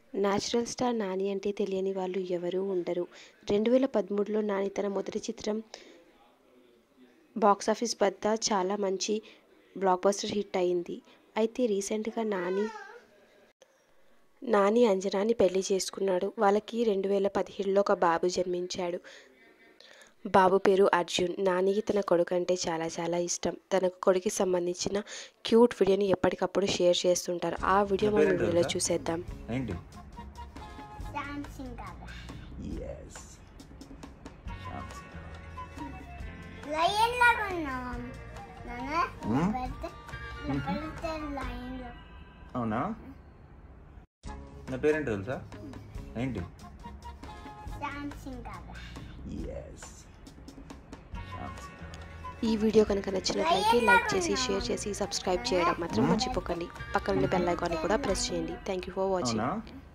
Natural star Nani అంటే తెలియని వాళ్ళు ఎవరూ ఉండరు రెండు వేల పదమూడులో నాని తన మొదటి చిత్రం బాక్సాఫీస్ వద్ద చాలా మంచి బ్లాక్ బస్టర్ హిట్ అయింది అయితే రీసెంట్గా నాని నాని అంజనాని పెళ్లి చేసుకున్నాడు వాళ్ళకి రెండు వేల పదిహేడులో ఒక బాబు జన్మించాడు బాబు పేరు అర్జున్ నానికి తన కొడుకు అంటే చాలా చాలా ఇష్టం తన కొడుకు సంబంధించిన క్యూట్ వీడియోని ఎప్పటికప్పుడు షేర్ చేస్తుంటారు ఆ వీడియో మన పేరేంటి వీడియోలో తెలుసా? చూసేద్దాం ఏంటి డాన్సింగ్ కదా ఎస్ లయన్ లాగా ఉన్నాం నాన్న Hmm? పెడితే పెడితే లయన్ లో అవునా నా పేరేంటి తెలుసా ఏంటి డాన్సింగ్ కదా ఎస్ ఈ వీడియో కనుక నచ్చినట్లయితే లైక్ చేసి షేర్ చేసి సబ్స్క్రైబ్ చేయడం మాత్రం మర్చిపోకండి పక్కన బెల్ ఐకాన్ని కూడా ప్రెస్ చేయండి థ్యాంక్ యూ ఫర్ వాచింగ్ అవునా